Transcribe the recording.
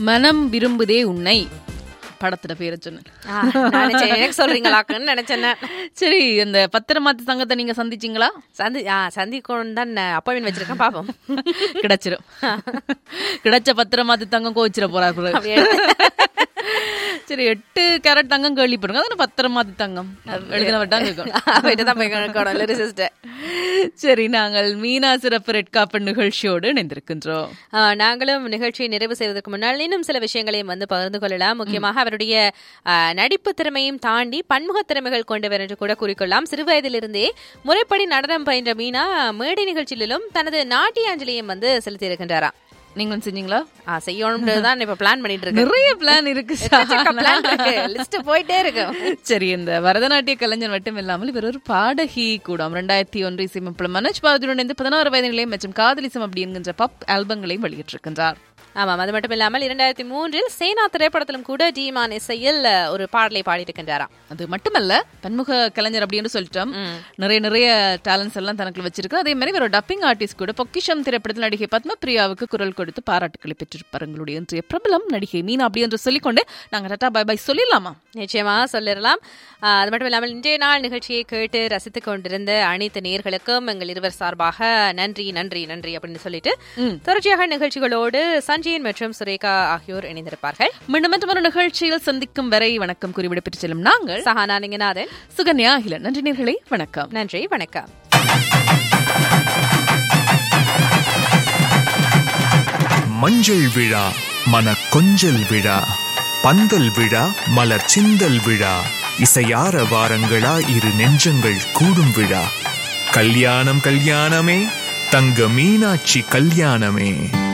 மனம் விரும்புதே உன்னை படத்துல பேரை சொன்னேன் ஆ, நான் நினைச்சேன், எனக்கு சொல்றீங்களாக்குன்னு நினைச்சேன் நான். சரி இந்த பத்திரமாத்து சங்கத்தை நீங்க சந்திச்சீங்களா சந்தி ஆ சந்திக்கணும் தான் அப்பாயின்மெண்ட் வச்சிருக்கேன் பாப்போம் கிடைச்சிரும் கிடைச்ச பத்திரமாத்து தங்கம் கோச்சிட போறாரு அப்படி எடுத்து- சரி எட்டு கேரட் தங்கம் கேள்விப்படுங்க அதான பத்திரமாத்து தங்கம் எழுதினவட்டாங்க இருக்கும் போயிட்டு தான் போய் கணக்கணும் லிரிசிஸ்ட் சரி நாங்கள் மீனா சிறப்பு ரெட் காப்பன் நிகழ்ச்சியோடு இணைந்திருக்கின்றோம் நாங்களும் நிகழ்ச்சியை நிறைவு செய்வதற்கு முன்னால் இன்னும் சில விஷயங்களையும் வந்து பகிர்ந்து கொள்ளலாம் முக்கியமாக அவருடைய ஆ, நடிப்பு திறமையும் தாண்டி பன்முக திறமைகள் கொண்டவர் என்று கூட கூறிக்கொள்ளலாம் சிறுவயதிலிருந்தே முறைப்படி நடனம் பயின்ற மீனா மேடை நிகழ்ச்சியிலும் தனது நாட்டிய அஞ்சலியும் வந்து செலுத்தியிருக்கின்றாராம் நீங்களும் செஞ்சீங்களா ஆ, செய்யணும்ன்றது தான் இப்ப பிளான் பண்ணிட்டு இருக்கேன் நிறைய பிளான் இருக்கு பிளான் இருக்கு லிஸ்ட் போயிட்டே இருக்கு சரி இந்த பரதநாட்டிய கலைஞர் மட்டும் இல்லாமல் இவர் ஒரு பாடகி கூட ரெண்டாயிரத்தி ஒன்று இசையமைப்புல மனோஜ் பாரதியுடன் இணைந்து பதினாறு வயது நிலையம் மற்றும் காதலிசம் அப்படி என்கின்ற பப் ஆல்பங்களையும் வெளியிட்டிருக்கின்றார் ஆமாம் அது மட்டும் இல்லாமல் இரண்டாயிரத்தி மூன்றில் சேனா திரைப்படத்திலும் கூட டீமான் இசையில் அஹ், ஒரு பாடலை பாடியிருக்கின்றாராம் அது மட்டுமல்ல பன்முக கலைஞர் அப்படின்னு சொல்லிட்டோம் நிறைய நிறைய டேலண்ட்ஸ் எல்லாம் தனக்குள்ள வச்சிருக்கு அதே மாதிரி ஒரு டப்பிங் ஆர்டிஸ்ட் கூட பொக்கிஷம் திரைப்படத்தில் நடிகை பத்மபிரியாவுக்கு குரல் கொடுத்து பாராட்டுக்களை பெற்றிருப்பார் எங்களுடைய இன்றைய பிரபலம் நடிகை மீனா அப்படி என்று சொல்லிக்கொண்டு நாங்க டாடா பை பை சொல்லிடலாமா நிச்சயமா சொல்லிடலாம் அஹ், அது மட்டும் இல்லாமல் இன்றைய நாள் நிகழ்ச்சியை கேட்டு ரசித்துக் கொண்டிருந்த அனைத்து நேர்களுக்கும் எங்கள் இருவர் சார்பாக நன்றி நன்றி நன்றி அப்படின்னு சொல்லிட்டு தொடர்ச்சியாக நிகழ்ச்சிகளோடு சஞ்சயன் மற்றும் சுரேகா ஆகியோர் இணைந்திருப்பார்கள் மீண்டும் மற்றும் ஒரு நிகழ்ச்சியில் சந்திக்கும் வரை வணக்கம் கூறிவிட பெற்று செல்லும் நாங்கள் சஹானா லிங்கநாதன் சுகன்யா அகிலன் நன்றி நேர்களே வணக்கம் நன்றி வணக்கம் மஞ்சள் விழா மன கொஞ்சல் விழா பந்தல் விழா மலர் சிந்தல் விழா இசையார வாரங்களா இரு நெஞ்சங்கள் கூடும் விழா கல்யாணம் கல்யாணமே தங்க மீனாட்சி கல்யாணமே